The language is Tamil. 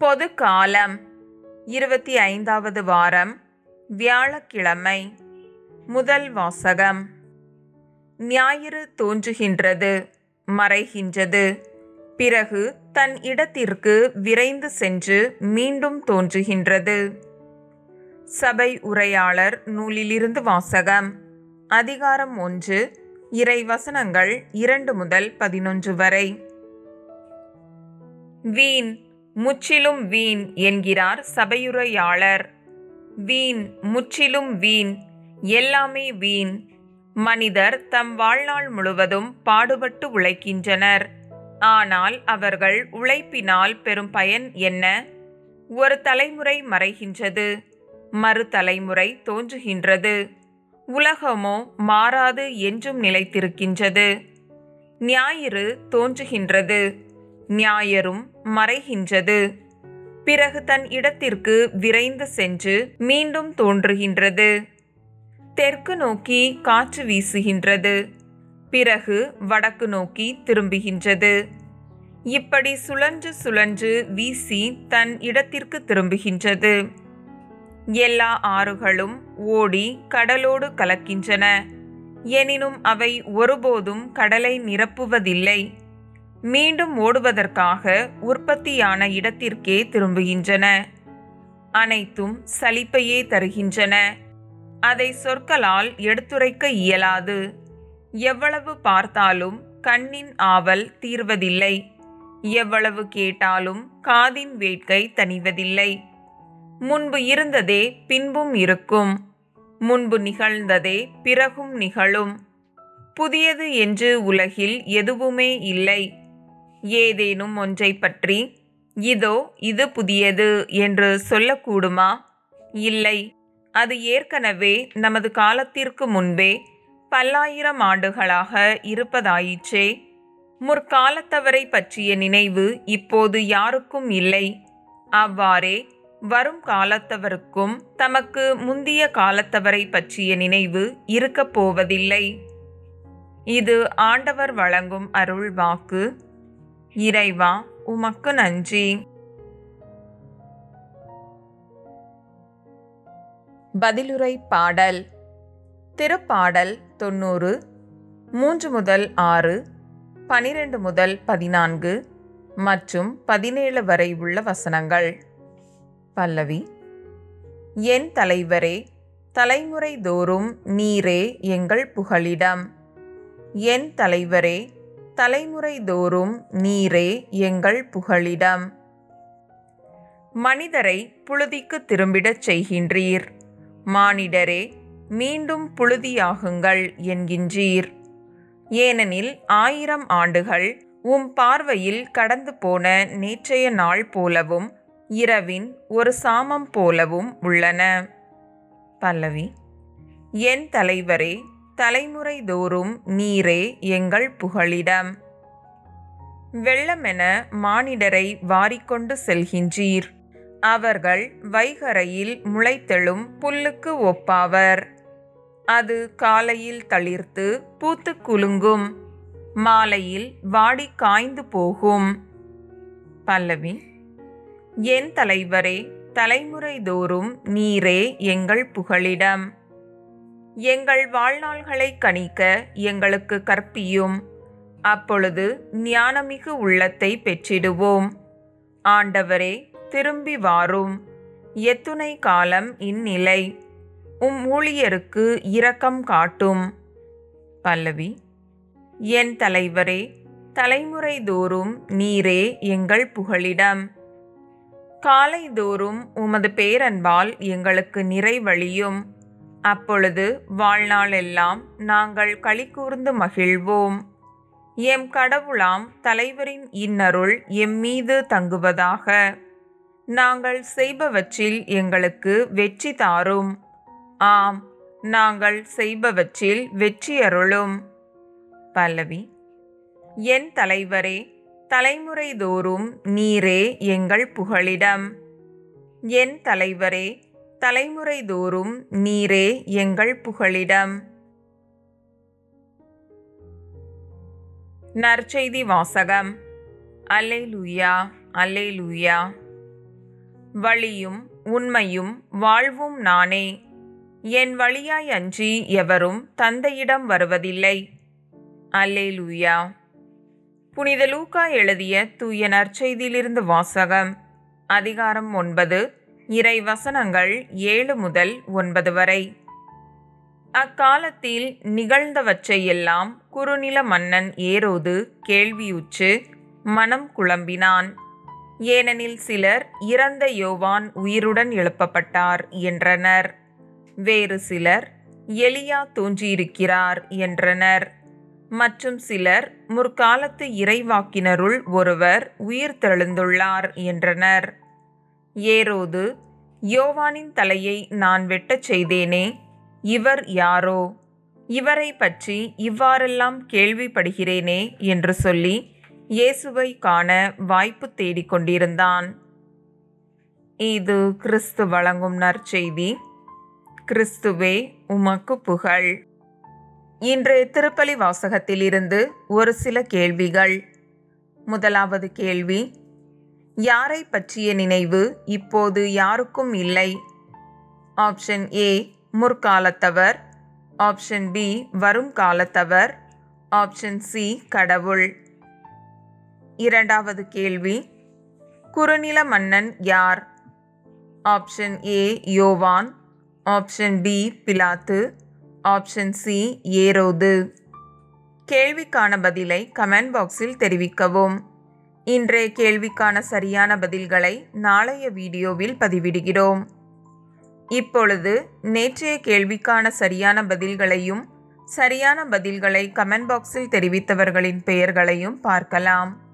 பொது காலம் இருபத்தி ஐந்தாவது வாரம் வியாழக்கிழமை முதல் வாசகம் ஞாயிறு தோன்றுகின்றது மறைகின்றது பிறகு தன் இடத்திற்கு விரைந்து சென்று மீண்டும் தோன்றுகின்றது சபை உரையாளர் நூலிலிருந்து வாசகம் அதிகாரம் ஒன்று இறை வசனங்கள் இரண்டு முதல் பதினொன்று வரை வீண் முற்றிலும் வீண் என்கிறார் சபையுரையாளர் வீண் முற்றிலும் வீண் எல்லாமே வீண் மனிதர் தம் வாழ்நாள் முழுவதும் பாடுபட்டு உழைக்கின்றனர் ஆனால் அவர்கள் உழைப்பினால் பெறும் பயன் என்ன ஒரு தலைமுறை மறைகின்றது மறு தலைமுறை தோன்றுகின்றது உலகமோ மாறாது என்றும் நிலைத்திருக்கின்றது ஞாயிறு தோன்றுகின்றது ஞாயிறும் மறைகின்றது பிறகு தன் இடத்திற்கு விரைந்து சென்று மீண்டும் தோன்றுகின்றது தெற்கு நோக்கி காற்று வீசுகின்றது பிறகு வடக்கு நோக்கி திரும்புகின்றது இப்படி சுழன்று சுழன்று வீசி தன் இடத்திற்கு திரும்புகின்றது எல்லா ஆறுகளும் ஓடி கடலோடு கலக்கின்றன எனினும் அவை ஒருபோதும் கடலை நிரப்புவதில்லை மீண்டும் ஓடுவதற்காக உற்பத்தியான இடத்திற்கே திரும்புகின்றன அனைத்தும் சலிப்பையே தருகின்றன அதை சொற்களால் எடுத்துரைக்க இயலாது எவ்வளவு பார்த்தாலும் கண்ணின் ஆவல் தீர்வதில்லை எவ்வளவு கேட்டாலும் காதின் வேட்கை தணிவதில்லை முன்பு இருந்ததே பின்பும் இருக்கும் முன்பு நிகழ்ந்ததே பிறகும் நிகழும் புதியது என்று உலகில் எதுவுமே இல்லை ஏதேனும் ஒன்றை பற்றி இதோ இது புதியது என்று சொல்லக்கூடுமா இல்லை அது ஏற்கனவே நமது காலத்திற்கு முன்பே பல்லாயிரம் ஆண்டுகளாக இருப்பதாயிற்றே முற்காலத்தவரை பற்றிய நினைவு இப்போது யாருக்கும் இல்லை அவ்வாறே வரும் காலத்தவருக்கும் தமக்கு முந்திய காலத்தவரை பற்றிய நினைவு இருக்கப் போவதில்லை இது ஆண்டவர் வழங்கும் அருள் வாக்கு இறைவா உமக்கு நன்றி பதிலுரை பாடல் திருப்பாடல் தொண்ணூறு மூன்று முதல் ஆறு பனிரெண்டு முதல் பதினான்கு மற்றும் பதினேழு வரை உள்ள வசனங்கள் பல்லவி என் தலைவரே தலைமுறை தோறும் நீரே எங்கள் புகலிடம் என் தலைவரே தலைமுறை தோறும் நீரே எங்கள் புகலிடம் மனிதரை புழுதிக்கு திரும்பிடச் செய்கின்றீர் மானிடரே மீண்டும் புழுதியாகுங்கள் என்கின்றீர் ஏனெனில் ஆயிரம் ஆண்டுகள் உம் பார்வையில் கடந்து போன நேற்றைய நாள் போலவும் இரவின் ஒரு சாமம் போலவும் உள்ளன பல்லவி என் தலைவரே தலைமுறை தோறும் நீரே எங்கள் புகலிடம் வெள்ளமென மானிடரை வாரிக்கொண்டு செல்கின்றீர் அவர்கள் வைகரையில் முளைத்தெழும் புல்லுக்கு ஒப்பாவர் அது காலையில் தளிர்த்து பூத்து குலுங்கும் மாலையில் வாடி காய்ந்து போகும் பல்லவி என் தலைவரே தலைமுறை தோறும் நீரே எங்கள் புகலிடம் எங்கள் வாழ்நாள்களை கணிக்க எங்களுக்கு கற்பியும் அப்பொழுது ஞானமிகு உள்ளத்தை பெற்றிடுவோம் ஆண்டவரே திரும்பி வாரும் எத்துணை காலம் இந்நிலை உம் ஊழியருக்கு இரக்கம் காட்டும் பல்லவி என் தலைவரே தலைமுறை தோறும் நீரே எங்கள் புகலிடம் காலை தோறும் உமது பேரன்பால் எங்களுக்கு நிறைவழியும் அப்பொழுது வாழ்நாளெல்லாம் நாங்கள் களிகூர்ந்து மகிழ்வோம் எம் கடவுளாம் தலைவரின் இன்னருள் எம்மீது தங்குவதாக நாங்கள் செய்பவற்றில் எங்களுக்கு வெற்றி தாரும் ஆம் நாங்கள் செய்பவற்றில் வெற்றியருளும் பல்லவி என் தலைவரே தலைமுறை தோறும் நீரே எங்கள் புகலிடம் என் தலைவரே தலைமுறை தோறும் நீரே எங்கள் புகலிடம் நற்செய்தி வாசகம் அல்லேலூயா அல்லேலூயா வழியும் உண்மையும் வாழ்வும் நானே என் வழியாய் அன்றி எவரும் தந்தையிடம் வருவதில்லை அல்லேலூயா புனித லூக்கா எழுதிய தூய நற்செய்தியிலிருந்து வாசகம் அதிகாரம் ஒன்பது இறை வசனங்கள் ஏழு முதல் ஒன்பது வரை அக்காலத்தில் நிகழ்ந்தவற்றையெல்லாம் குறுநில மன்னன் ஏரோது கேள்வியுற்று மனம் குழம்பினான் ஏனெனில் சிலர் இறந்த யோவான் உயிருடன் எழுப்பப்பட்டார் என்றனர் வேறு சிலர் எலியா தோன்றியிருக்கிறார் என்றனர் மற்றும் சிலர் முற்காலத்து இறைவாக்கினருள் ஒருவர் உயிர் தெழுந்துள்ளார் என்றனர் ஏரோது யோவானின் தலையை நான் வெட்டச் செய்தேனே இவர் யாரோ இவரை பற்றி இவ்வாறெல்லாம் கேள்விப்படுகிறேனே என்று சொல்லி இயேசுவை காண வாய்ப்பு தேடிக் கொண்டிருந்தான் இது கிறிஸ்து வழங்கும் நற்செய்தி கிறிஸ்துவே உமக்கு புகழ் இன்றைய திருப்பலி வாசகத்திலிருந்து ஒரு சில கேள்விகள் முதலாவது கேள்வி யாரை பற்றிய நினைவு இப்போது யாருக்கும் இல்லை ஆப்ஷன் ஏ முற்காலத்தவர் ஆப்ஷன் பி வரும் காலத்தவர் ஆப்ஷன் சி கடவுள் இரண்டாவது கேள்வி குறுநில மன்னன் யார் ஆப்ஷன் ஏ யோவான் ஆப்ஷன் பி பிலாத்து ஆப்ஷன் சி ஏரோது கேள்விக்கான பதிலை கமெண்ட் பாக்ஸில் தெரிவிக்கவும் இன்றைய கேள்விக்கான சரியான பதில்களை நாளைய வீடியோவில் பதிவிடுகிறோம் இப்பொழுது நேற்றைய கேள்விக்கான சரியான பதில்களையும் சரியான பதில்களை கமெண்ட் பாக்ஸில் தெரிவித்தவர்களின் பெயர்களையும் பார்க்கலாம்